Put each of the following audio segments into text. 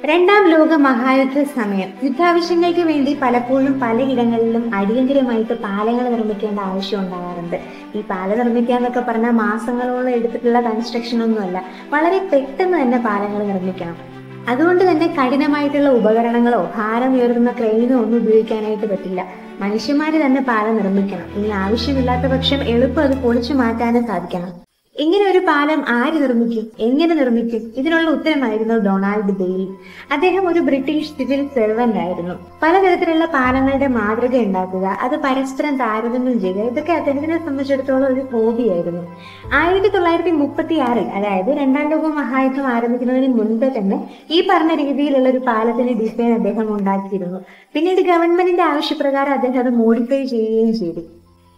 രണ്ടാം ലോക മഹായുദ്ധ സമയം യുദ്ധാവശ്യങ്ങൾക്ക് വേണ്ടി പലപ്പോഴും പലയിടങ്ങളിലും അടിയന്തരമായിട്ട് പാലങ്ങൾ നിർമ്മിക്കേണ്ട ആവശ്യം ഉണ്ടാകാറുണ്ട് ഈ പാലം നിർമ്മിക്കാന്നൊക്കെ പറഞ്ഞാൽ മാസങ്ങളോളം എടുത്തിട്ടുള്ള കൺസ്ട്രക്ഷൻ ഒന്നുമല്ല വളരെ പെട്ടെന്ന് തന്നെ പാലങ്ങൾ നിർമ്മിക്കണം അതുകൊണ്ട് തന്നെ കഠിനമായിട്ടുള്ള ഉപകരണങ്ങളോ ഭാരമുയർത്തുന്ന ക്രെയിനോ ഒന്നും ഉപയോഗിക്കാനായിട്ട് പറ്റില്ല മനുഷ്യന്മാർ തന്നെ പാലം നിർമ്മിക്കണം ഇനി ആവശ്യമില്ലാത്ത പക്ഷം എളുപ്പം അത് പൊളിച്ചു മാറ്റാനും സാധിക്കണം ഇങ്ങനെ ഒരു പാലം ആര് നിർമ്മിക്കും എങ്ങനെ നിർമ്മിക്കും ഇതിനുള്ള ഉത്തരമായിരുന്നു ഡൊണാൾഡ് ബെയ്ലി അദ്ദേഹം ഒരു ബ്രിട്ടീഷ് സിവിൽ സെർവന്റ് ആയിരുന്നു പലതരത്തിലുള്ള പാലങ്ങളുടെ മാതൃക ഉണ്ടാക്കുക അത് പരസ്പരം താരതമ്യം ചെയ്യുക ഇതൊക്കെ അദ്ദേഹത്തിനെ സംബന്ധിച്ചിടത്തോളം ഒരു ഹോബിയായിരുന്നു ആയിരത്തി തൊള്ളായിരത്തി മുപ്പത്തി ആറിൽ അതായത് രണ്ടാം ലോക മഹായുദ്ധം ആരംഭിക്കുന്നതിന് മുൻപ് തന്നെ ഈ പറഞ്ഞ രീതിയിലുള്ള ഒരു പാലത്തിന്റെ ഡിസൈൻ അദ്ദേഹം ഉണ്ടാക്കിയിരുന്നു പിന്നീട് ഗവൺമെന്റിന്റെ ആവശ്യപ്രകാരം അദ്ദേഹം അത് മോഡിഫൈ ചെയ്യുകയും ചെയ്തു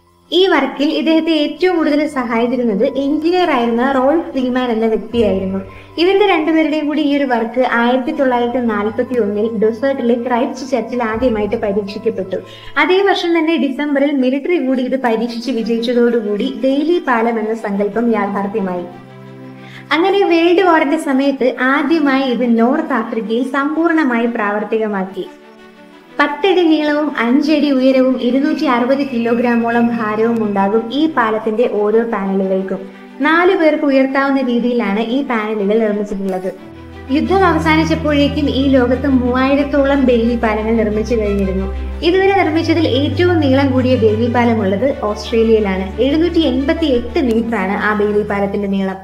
ഈ വർക്കിൽ ഇദ്ദേഹത്തെ ഏറ്റവും കൂടുതൽ സഹായിച്ചിരുന്നത് എഞ്ചിനീയർ ആയിരുന്ന റോൾ ഫ്രീമാൻ എന്ന വ്യക്തിയായിരുന്നു ഇവരുടെ രണ്ടുപേരുടെയും കൂടി ഈ ഒരു വർക്ക് ആയിരത്തി തൊള്ളായിരത്തി നാൽപ്പത്തി ഒന്നിൽ ഡൊസേർട്ടിലെ ക്രൈസ്റ്റ് ചർച്ചിൽ ആദ്യമായിട്ട് പരീക്ഷിക്കപ്പെട്ടു അതേ വർഷം തന്നെ ഡിസംബറിൽ മിലിറ്ററി കൂടി ഇത് പരീക്ഷിച്ച് വിജയിച്ചതോടുകൂടി ഡെയിലി പാലം എന്ന സങ്കല്പം യാഥാർത്ഥ്യമായി അങ്ങനെ വേൾഡ് വാറിന്റെ സമയത്ത് ആദ്യമായി ഇത് നോർത്ത് ആഫ്രിക്കയിൽ സമ്പൂർണ്ണമായി പ്രാവർത്തികമാക്കി പത്തടി നീളവും അഞ്ചടി ഉയരവും ഇരുന്നൂറ്റി അറുപത് കിലോഗ്രാമോളം ഭാരവും ഉണ്ടാകും ഈ പാലത്തിന്റെ ഓരോ പാനലുകൾക്കും നാലു പേർക്ക് ഉയർത്താവുന്ന രീതിയിലാണ് ഈ പാനലുകൾ നിർമ്മിച്ചിട്ടുള്ളത് യുദ്ധം അവസാനിച്ചപ്പോഴേക്കും ഈ ലോകത്ത് മൂവായിരത്തോളം ബെയിലി പാലങ്ങൾ നിർമ്മിച്ചു കഴിഞ്ഞിരുന്നു ഇതുവരെ നിർമ്മിച്ചതിൽ ഏറ്റവും നീളം കൂടിയ ബെയിലി പാലം ഉള്ളത് ഓസ്ട്രേലിയയിലാണ് എഴുന്നൂറ്റി എൺപത്തി എട്ട് മീറ്ററാണ് ആ ബെയിലി പാലത്തിന്റെ നീളം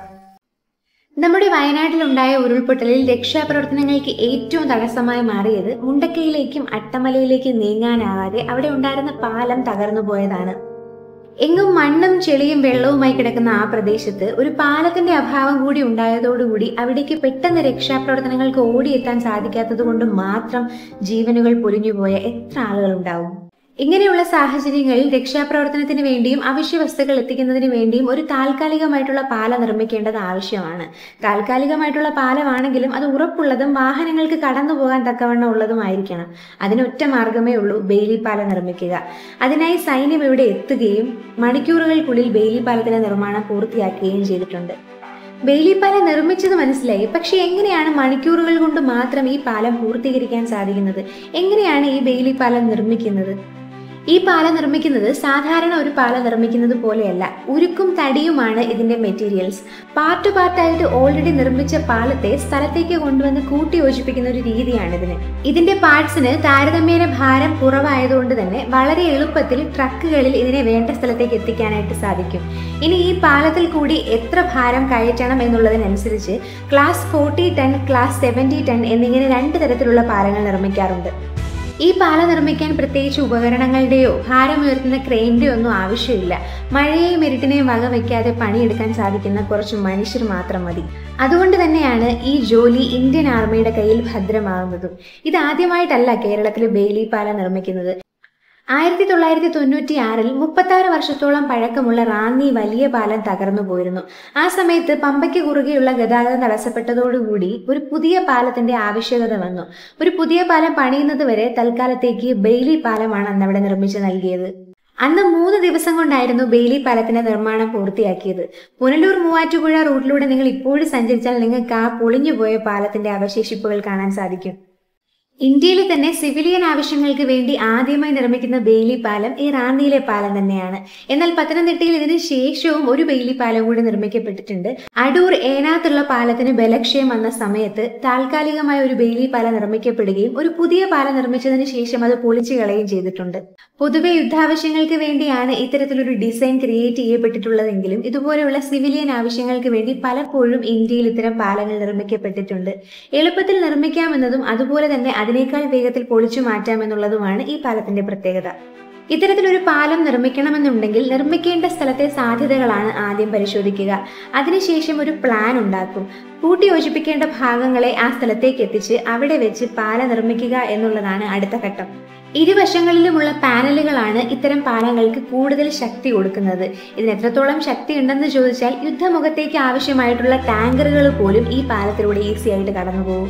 നമ്മുടെ വയനാട്ടിലുണ്ടായ ഉരുൾപൊട്ടലിൽ രക്ഷാപ്രവർത്തനങ്ങൾക്ക് ഏറ്റവും തടസ്സമായി മാറിയത് മുണ്ടക്കയിലേക്കും അട്ടമലയിലേക്കും നീങ്ങാനാവാതെ അവിടെ ഉണ്ടായിരുന്ന പാലം തകർന്നു പോയതാണ് എങ്ങും മണ്ണും ചെളിയും വെള്ളവുമായി കിടക്കുന്ന ആ പ്രദേശത്ത് ഒരു പാലത്തിന്റെ അഭാവം കൂടി ഉണ്ടായതോടുകൂടി അവിടേക്ക് പെട്ടെന്ന് രക്ഷാപ്രവർത്തനങ്ങൾക്ക് ഓടിയെത്താൻ സാധിക്കാത്തത് കൊണ്ട് മാത്രം ജീവനുകൾ പൊലിഞ്ഞുപോയ എത്ര ആളുകൾ ഉണ്ടാവും ഇങ്ങനെയുള്ള സാഹചര്യങ്ങളിൽ രക്ഷാപ്രവർത്തനത്തിന് വേണ്ടിയും അവശ്യ വസ്തുക്കൾ എത്തിക്കുന്നതിന് വേണ്ടിയും ഒരു താൽക്കാലികമായിട്ടുള്ള പാല നിർമ്മിക്കേണ്ടത് ആവശ്യമാണ് താൽക്കാലികമായിട്ടുള്ള പാലമാണെങ്കിലും അത് ഉറപ്പുള്ളതും വാഹനങ്ങൾക്ക് കടന്നു പോകാൻ തക്കവണ്ണം ഉള്ളതുമായിരിക്കണം അതിനൊറ്റ മാർഗമേ ഉള്ളൂ ബെയിലി പാലം നിർമ്മിക്കുക അതിനായി സൈന്യം ഇവിടെ എത്തുകയും മണിക്കൂറുകൾക്കുള്ളിൽ ബെയിലി പാലത്തിന്റെ നിർമ്മാണം പൂർത്തിയാക്കുകയും ചെയ്തിട്ടുണ്ട് ബെയിലി പാലം നിർമ്മിച്ചത് മനസ്സിലായി പക്ഷെ എങ്ങനെയാണ് മണിക്കൂറുകൾ കൊണ്ട് മാത്രം ഈ പാലം പൂർത്തീകരിക്കാൻ സാധിക്കുന്നത് എങ്ങനെയാണ് ഈ ബെയിലി പാലം നിർമ്മിക്കുന്നത് ഈ പാല നിർമ്മിക്കുന്നത് സാധാരണ ഒരു പാല നിർമ്മിക്കുന്നത് പോലെയല്ല ഉരുക്കും തടിയുമാണ് ഇതിന്റെ മെറ്റീരിയൽസ് പാർട്ട് പാർട്ടായിട്ട് ഓൾറെഡി നിർമ്മിച്ച പാലത്തെ സ്ഥലത്തേക്ക് കൊണ്ടുവന്ന് കൂട്ടി യോജിപ്പിക്കുന്ന ഒരു രീതിയാണ് ഇതിന് ഇതിന്റെ പാർട്സിന് താരതമ്യേന ഭാരം കുറവായതുകൊണ്ട് തന്നെ വളരെ എളുപ്പത്തിൽ ട്രക്കുകളിൽ ഇതിനെ വേണ്ട സ്ഥലത്തേക്ക് എത്തിക്കാനായിട്ട് സാധിക്കും ഇനി ഈ പാലത്തിൽ കൂടി എത്ര ഭാരം കയറ്റണം എന്നുള്ളതിനനുസരിച്ച് class forty ton class seventy ton എന്നിങ്ങനെ രണ്ട് തരത്തിലുള്ള പാലങ്ങൾ നിർമ്മിക്കാറുണ്ട് ഈ പാല നിർമ്മിക്കാൻ പ്രത്യേകിച്ച് ഉപകരണങ്ങളുടെയോ ഭാരമുയർത്തുന്ന ക്രെയിൻ്റെയോ ഒന്നും ആവശ്യമില്ല മഴയെയും ഇരുട്ടിനെയും വകവയ്ക്കാതെ പണിയെടുക്കാൻ സാധിക്കുന്ന കുറച്ച് മനുഷ്യർ മാത്രം മതി അതുകൊണ്ട് തന്നെയാണ് ഈ ജോലി ഇന്ത്യൻ ആർമിയുടെ കയ്യിൽ ഭദ്രമാകുന്നതും ഇത് ആദ്യമായിട്ടല്ല കേരളത്തിൽ ബെയിലി പാല നിർമ്മിക്കുന്നത് ആയിരത്തി തൊള്ളായിരത്തി തൊണ്ണൂറ്റി ആറിൽ മുപ്പത്താറ് വർഷത്തോളം പഴക്കമുള്ള റാന്നി വലിയ പാലം തകർന്നു പോയിരുന്നു ആ സമയത്ത് പമ്പയ്ക്ക് കുറുകെയുള്ള ഗതാഗതം തടസ്സപ്പെട്ടതോടുകൂടി ഒരു പുതിയ പാലത്തിന്റെ ആവശ്യകത വന്നു ഒരു പുതിയ പാലം പണിയുന്നത് വരെ തൽക്കാലത്തേക്ക് ബെയിലി പാലമാണ് അന്ന് അവിടെ നിർമ്മിച്ചു നൽകിയത് അന്ന് മൂന്ന് ദിവസം കൊണ്ടായിരുന്നു ബെയിലി പാലത്തിന്റെ നിർമ്മാണം പൂർത്തിയാക്കിയത് പുനലൂർ മൂവാറ്റുപുഴ റൂട്ടിലൂടെ നിങ്ങൾ ഇപ്പോഴും സഞ്ചരിച്ചാൽ നിങ്ങൾക്ക് ആ പൊളിഞ്ഞുപോയ പാലത്തിന്റെ അവശേഷിപ്പുകൾ കാണാൻ സാധിക്കും ഇന്ത്യയിലെ തന്നെ സിവിലിയൻ ആവശ്യങ്ങൾക്ക് വേണ്ടി ആദ്യമായി നിർമ്മിക്കുന്ന ബെയിലി പാലം ഈ റാന്നിയിലെ പാലം തന്നെയാണ് എന്നാൽ പത്തനംതിട്ടയിൽ ഇതിന് ശേഷവും ഒരു ബെയിലി പാലം കൂടി നിർമ്മിക്കപ്പെട്ടിട്ടുണ്ട് അടൂർ ഏനാത്തുള്ള പാലത്തിന് ബലക്ഷയം വന്ന സമയത്ത് താൽക്കാലികമായ ഒരു ബെയിലി പാലം നിർമ്മിക്കപ്പെടുകയും ഒരു പുതിയ പാലം നിർമ്മിച്ചതിന് ശേഷം അത് പൊളിച്ചു കളയുകയും ചെയ്തിട്ടുണ്ട് പൊതുവെ യുദ്ധാവശ്യങ്ങൾക്ക് വേണ്ടിയാണ് ഇത്തരത്തിലൊരു ഡിസൈൻ ക്രിയേറ്റ് ചെയ്യപ്പെട്ടിട്ടുള്ളതെങ്കിലും ഇതുപോലെയുള്ള സിവിലിയൻ ആവശ്യങ്ങൾക്ക് വേണ്ടി പലപ്പോഴും ഇന്ത്യയിൽ ഇത്തരം പാലങ്ങൾ നിർമ്മിക്കപ്പെട്ടിട്ടുണ്ട് എളുപ്പത്തിൽ നിർമ്മിക്കാമെന്നതും അതുപോലെ തന്നെ അതിനേക്കാൾ വേഗത്തിൽ പൊളിച്ചു മാറ്റാമെന്നുള്ളതുമാണ് ഈ പാലത്തിന്റെ പ്രത്യേകത ഇത്തരത്തിലൊരു പാലം നിർമ്മിക്കണമെന്നുണ്ടെങ്കിൽ നിർമ്മിക്കേണ്ട സ്ഥലത്തെ സാധ്യതകളാണ് ആദ്യം പരിശോധിക്കുക അതിനുശേഷം ഒരു പ്ലാൻ ഉണ്ടാക്കും കൂട്ടി യോജിപ്പിക്കേണ്ട ഭാഗങ്ങളെ ആ സ്ഥലത്തേക്ക് എത്തിച്ച് അവിടെ വെച്ച് പാല നിർമ്മിക്കുക എന്നുള്ളതാണ് അടുത്ത ഘട്ടം ഇരുവശങ്ങളിലുമുള്ള പാനലുകളാണ് ഇത്തരം പാലങ്ങൾക്ക് കൂടുതൽ ശക്തി കൊടുക്കുന്നത് ഇതിന് എത്രത്തോളം ശക്തി ഉണ്ടെന്ന് ചോദിച്ചാൽ യുദ്ധമുഖത്തേക്ക് ആവശ്യമായിട്ടുള്ള ടാങ്കറുകൾ പോലും ഈ പാലത്തിലൂടെ ഈസി ആയിട്ട് കടന്നുപോകും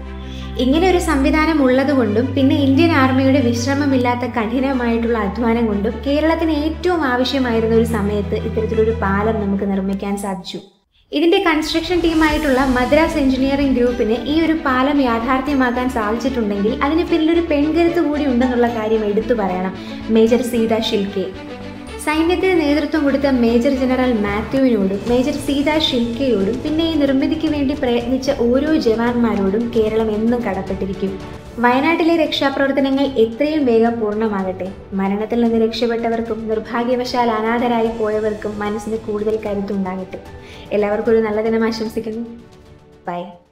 ഇങ്ങനെ ഒരു സംവിധാനം ഉള്ളതുകൊണ്ടും പിന്നെ ഇന്ത്യൻ ആർമിയുടെ വിശ്രമമില്ലാത്ത കഠിനമായിട്ടുള്ള അധ്വാനം കൊണ്ടും കേരളത്തിന് ഏറ്റവും ആവശ്യമായിരുന്ന ഒരു സമയത്ത് ഇത്തരത്തിലൊരു പാലം നമുക്ക് നിർമ്മിക്കാൻ സാധിച്ചു ഇതിന്റെ കൺസ്ട്രക്ഷൻ ടീമായിട്ടുള്ള മദ്രാസ് എഞ്ചിനീയറിംഗ് ഗ്രൂപ്പിന് ഈ ഒരു പാലം യാഥാർത്ഥ്യമാക്കാൻ സാധിച്ചിട്ടുണ്ടെങ്കിൽ അതിന് പിന്നിലൊരു പെൺകരുത്ത് കൂടി ഉണ്ടെന്നുള്ള കാര്യം എടുത്തു പറയണം മേജർ സീത ഷിൽക്കെ സൈന്യത്തിന് നേതൃത്വം കൊടുത്ത മേജർ ജനറൽ മാത്യുവിനോടും മേജർ സീത ഷിൽക്കെയോടും പിന്നെ ഈ നിർമ്മിതിക്ക് വേണ്ടി പ്രയത്നിച്ച ഓരോ ജവാന്മാരോടും കേരളം എന്നും കടപ്പെട്ടിരിക്കും വയനാട്ടിലെ രക്ഷാപ്രവർത്തനങ്ങൾ എത്രയും വേഗം പൂർണ്ണമാകട്ടെ മരണത്തിൽ നിന്ന് രക്ഷപ്പെട്ടവർക്കും നിർഭാഗ്യവശാൽ അനാഥരായി പോയവർക്കും മനസ്സിന് കൂടുതൽ കരുത്തുണ്ടാകട്ടെ എല്ലാവർക്കും ഒരു നല്ല ദിനം ആശംസിക്കുന്നു ബൈ